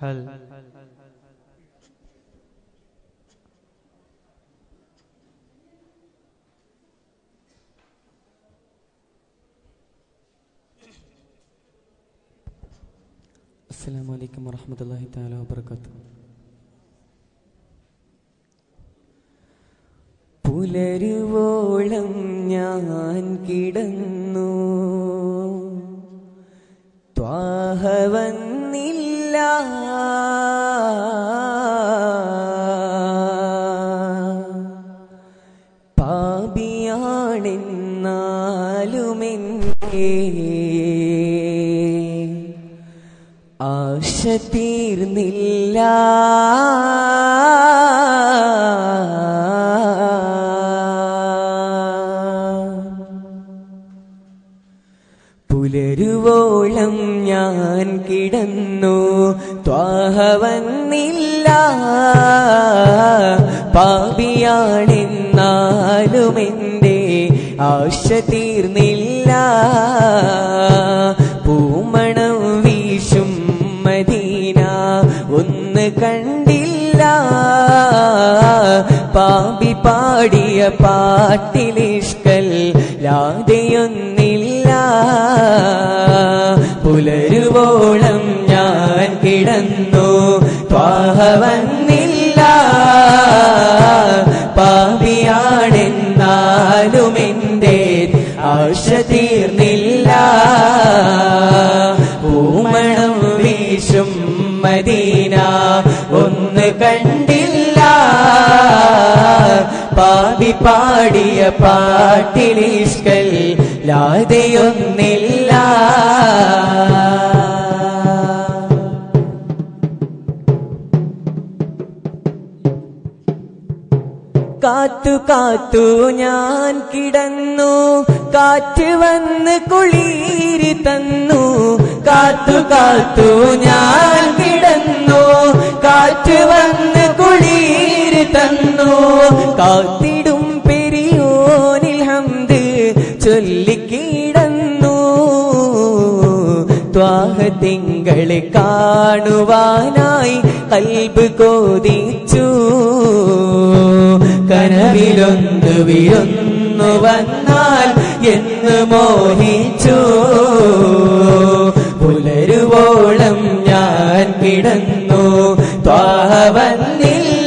ഹൽ അസ്സലാമു അലൈക്കും വറഹ്മത്തുള്ളാഹി തആല വബറകാത്തു പുലരുവോളം ഞാൻ കിടന്നു ത്വാഹ വന്നില്ല പാപിയാണെന്നാലുമെന്നേ ആശ തീർന്നില്ല പുലരുവോളം ഞാൻ കിടന്നു ത്വാഹ വന്നില്ല പാപിയാണെന്നാലും എൻ്റെ ആശ തീർന്നില്ല പൂമണം വീശും മദീന ഒന്ന് കണ്ടില്ല പാമ്പി പാടിയ പാട്ടിലിഷ്കൽ ലാതെയൊന്നില്ല പുലരുവോളം ഞാൻ കിടന്നു ത്വാഹ വന്നില്ല പാപിയാണെന്നാലും എൻ്റെ ആശ തീർന്നില്ല പൂമണം വീശും മദീന ഒന്ന് കണ്ടില്ല പാപി പാടിയ പാട്ടിലിഷ്കൽ ലാതെയൊന്നില്ല കാത്തു കാത്തു ഞാൻ കിടന്നു കാറ്റ് വന്ന് കുളിരി തന്നു കാത്തു കാത്തു ഞാൻ കിടന്നു കാറ്റ് വന്ന് കുളിരി തന്നു കാത്തിടും പെരിയോനിൽ ഹന്ത് ചൊല്ലിക്കിടന്നു ത്വാഹ തിങ്കളെ കാണുവാനായി കൽബ് കോതിച്ചു കനവിലൊന്ന് വിരുന്നു വന്നാൽ എന്ന് മോഹിച്ചു പുലരുവോളം ഞാൻ കിടന്നു ത്വാഹ വന്നില്ല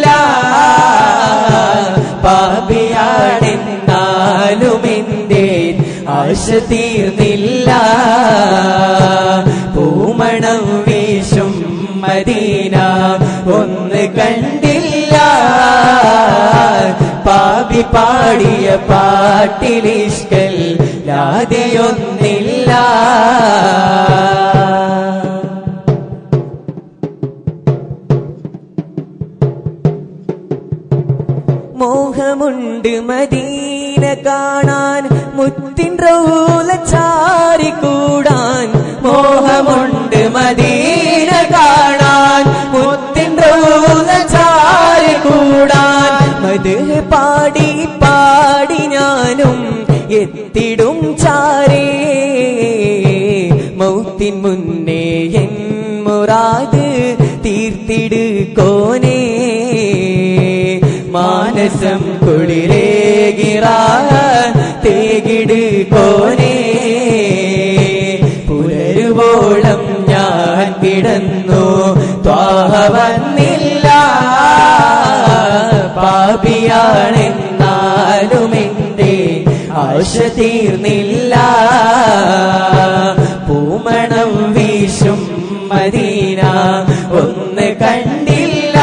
പാപിയാണെന്നാലും എൻ്റെ ആശ തീർന്നില്ല പൂമണം വീശും മദീന ഒന്ന് കണ്ടില്ല പാപി പാടിയ പാട്ടിലിഷ്കൽ ലാതെയൊന്നില്ല മോഹമുണ്ട് മദീന കാണാൻ മുത്തിൻ റൗല ചാരി കൂടാൻ മോഹമുണ്ട് മദീന കാണാൻ മുത്തിൻ റൗല ചാരി കൂടാൻ മത് പാടി പാടി ഞാനും എത്തിടും ചാരേ മൗത്തിൻ മുന്നേ എൻ മുറാദ് തീർത്തിട് കോനേ മാനസം കുളിരേകിറ തേകിട് കോനേ പുലരുവോളം ഞാൻ കിടന്നു ത്വാഹ വന്നില്ല പാപിയാണെന്നാലും എൻ്റെ ആശ തീർന്നില്ല പൂമണം വീശും മദീന ഒന്ന് കണ്ടില്ല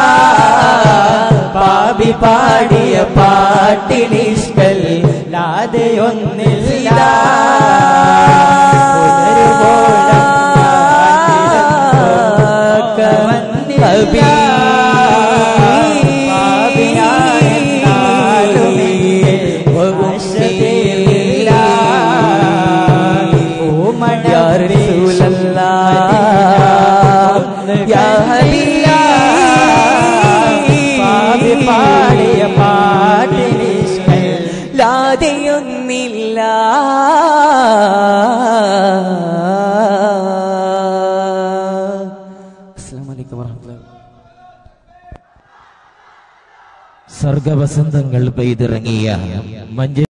പാപി പാടിയ പാട്ടിനിഷ്കൽ ലാതെയൊന്നില്ല يا رسول الله يا പാപി പാടിയ പാട്ടിനിഷ്കൽ ലാതെയൊന്നില്ല അസ്സലാമു അലൈക്കും വറഹ്മത്തുള്ളാഹി സർഗവസന്തങ്ങൾ പെയ്തിറങ്ങിയ മഞ്ച